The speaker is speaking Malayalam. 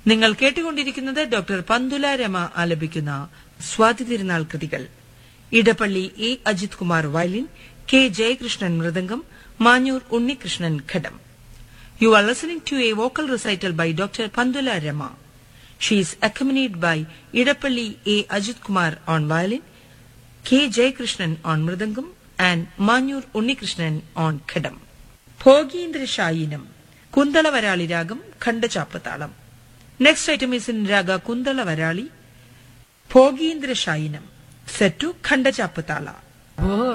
നിങ്ങൾ കേട്ടുകൊണ്ടിരിക്കുന്നത് ഡോക്ടർ പന്തുല രമ ആലപിക്കുന്ന സ്വാതി തിരുനാൾ കൃതികൾ Edappally A Ajith Kumar violin K Jayakrishnan മൃദംഗം മാഞ്ഞൂർ ഉണ്ണികൃഷ്ണൻ ഘടം you are listening to a vocal recital by doctor Pantula Rama she is accompanied by Edappally A Ajith Kumar on violin K Jayakrishnan on mridangam and Manjoor Unnikrishnan on ghatam Bhogindrashayinam Kuntalavarali രാഗം ഖണ്ഡചാപ്പത്താളം next item is in raga Kuntalavarali Bhogindrashayinam set to Khandachapputala ഭോ